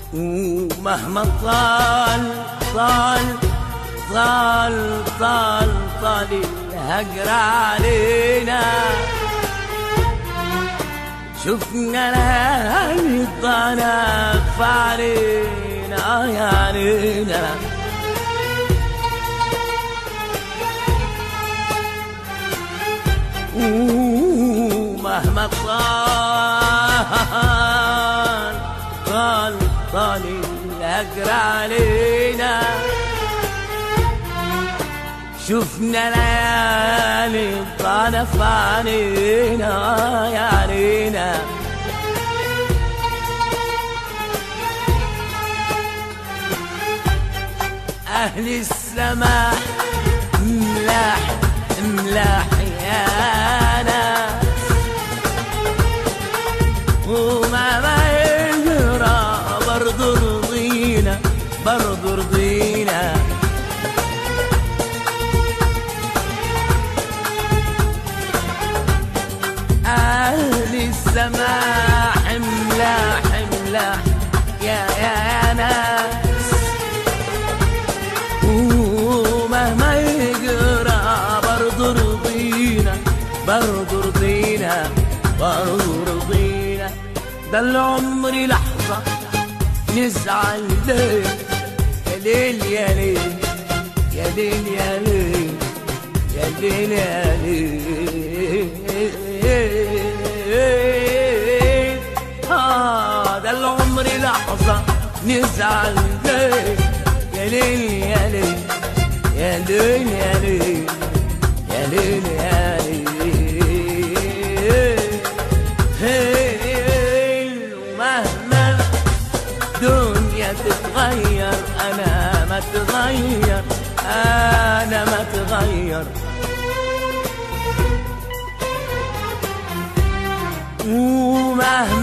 ومهما طال طال طال طال طال الهجر علينا شفنا ليالي الضناك علينا يا علينا ومهما طال طال طال الهجر علينا شفنا ليالي طرف علينا يا علينا أهل السماح ملاح ملاح يا ناس وما ما يجرى برضو رضينا برضو رضينا أهل السماح ملاح ملاح يا يا يا ناس ومهما يجرى برضو رضينا برضو رضينا برضو رضينا ده العمر لحظة نزعل ليه يا ليل يا ليل يا ليل يا ليل يا ليل يا ليل آه ده العمر لحظة نزعل ليه يا ليل يا ليل يا ليل يا ليل يا ليل يا ليل ومهما الدنيا تتغير انا ما تغير انا ما تغير ومهما